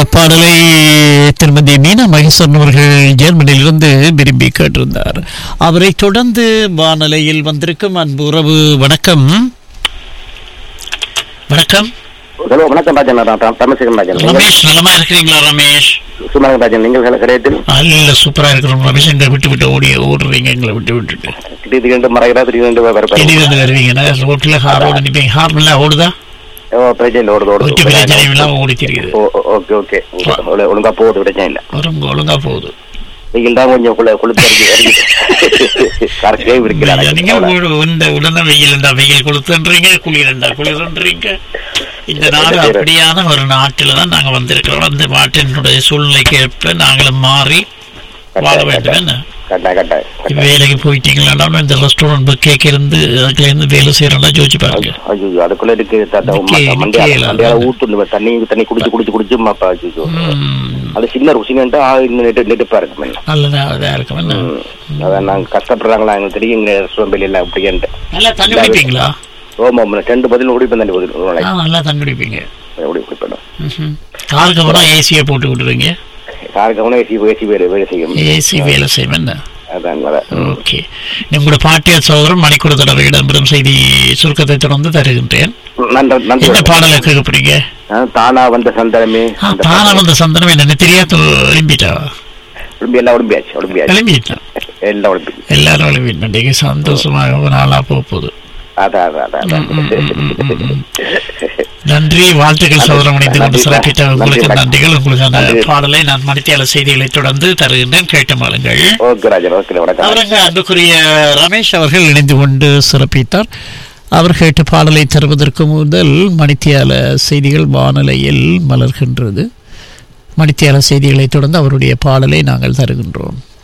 பாடலை திருமதி மீனா மகேஸ்வரன் அவர்கள் ஜெர்மனியிலிருந்து விரும்பி கேட்டிருந்தார் அவரை தொடர்ந்து வானொலியில் வந்திருக்கும் அன்பு உறவு வணக்கம் வணக்கம் ஹலோ வணக்கம் ராஜன் நான் த- தமிழ்சேகரன் ராஜன் நீங்கள் ரமேஷ் நலமா இருக்கிறீங்களா ரமேஷ் சுமரன் ராஜன் நீங்கள் சில கிடையத்தில் இல்ல சூப்பரா இருக்கிறோம் ரமேஷ் எங்களை விட்டு விட்டு ஓடி ஓடுறீங்க எங்களை விட்டு விட்டுட்டு திடீர்னு மறைகிறா திடீர்னு வர திடீர்னு வருவீங்கன்னா ரோட்டில் ஹாரோடு நிற்பீங்க ஹார்ன் எல்லாம் ஓடுதா ஓ பிரச்சனை இல்லை ஓடுது ஒட்டி ஓடுது பிரச்சனை இல்லாம ஓடி தெரியுது ஓ ஓ, ஓகே ஓகே ஒழு- ஒழுங்கா போகுது பிரச்சனை இல்லை ஒழுங்க ஒழுங்கா போகுது வெயில் தான் கொஞ்சம் குள குளித்து இறங்கி கரெக்டே நீங்க இருக்கிறாங்க உ- இந்த உடனே வெயில் இருந்தா வெயில் கொளுத்துன்றீங்க குளிர் இருந்தா குளிர்ன்றீங்க இந்த நாடு அப்படியான ஒரு நாட்டில தான் நாங்க வந்திருக்கிறோம் அந்த நாட்டினுடைய சூழ்நிலைக்கு ஏற்ப நாங்களும் மாறி வாழ வேண்டும் என்ன கட்டாய் கட்டாய் கட்டாய். வேலைக்கு போயிட்டீங்களா இந்த ரெஸ்டாரண்ட் கேக் இருந்து அதுல இருந்து வேலை செய்யறோம்னா யோசிச்சு பாருங்க ஐயோ அதுக்குள்ள இருக்கு த- நிக்கே, மண்டியால நிக்கேல. மண்டியால ஊத்து தண்ணி தண்ணி குடிச்சு குடிச்சு குடிச்சு மாப்பா ஐயோ ம், அது சின்ன ருசினன்ட்டு இன்னும் நெட்டு நெட்டுப்பா இருக்கு மேம். நல்லதா இதா இருக்கும் என்ன ம். அதான் நாங்க கஷ்டப்படுறாங்களா எங்களுக்கு தெரியும் இங்க ரெஸ்டாரண்ட் வெளியில அப்படின்ட்டு நல்லா தண்ணி குடிப்பீங்களா ஓமா ரெண்டு பதில் குடிப்பேன் தண்ணி பதில் ஒரு ஆ நாளைக்கு நல்லா தண்ணி குடிப்பீங்க எப்படி குடிப்பேன் ம்ஹும். காருக்கு போனா ஏசியை போட்டு விட்டுருங்க காருக்கு அவனே ஏசி ஏசி வேலை வேலை செய்யும் ஏசி வேலை செய்வேன் என்ன அதான் அதான் ஓகே உங்களோட பாட்டியல் சகோதரன் மணிக்கூட தொடர் இடம்பெறும் செய்தி சுருக்கத்தை தொடர்ந்து தருகின்றேன் நன்றி நன்றி என்ன பாடலை கேட்கப்படுங்க ஆ, தானா வந்த சந்தனமே ஆ, தானா வந்த சந்தனம் என்ன தெரியாத எழும்பிட்டா உடம்பி எல்லாம் உடம்பியாச்சு உடம்பியாச்சு எழும்பிட்டேன் எல்லாம் உடம்பி எல்லாரும் எழும்பிட்டேன் சந்தோஷமாக ஒரு நாளா போக போகுது அதான் அதான் அதான் ம், ம், ம், ம், ம். நன்றி வாழ்த்துக்கள் சகோதரம் இணைந்து கொண்டு நன்றி, சிறப்பித்த உங்களுக்கு நன்றி, நன்றிகள் உங்களுக்கு அந்த நன்றி. பாடலை நான் மணித்தியால செய்திகளை தொடர்ந்து தருகின்றேன் கேட்டு மாளுங்கள் ஓகே ராஜன் ஓகே வணக்கம் அவரங்க அன்புக்குரிய ரமேஷ் அவர்கள் இணைந்து கொண்டு சிறப்பித்தார் அவர் கேட்ட பாடலை தருவதற்கு முதல் மணித்தியால செய்திகள் வானொலியில் மலர்கின்றது மணித்தியால செய்திகளை தொடர்ந்து அவருடைய பாடலை நாங்கள் தருகின்றோம்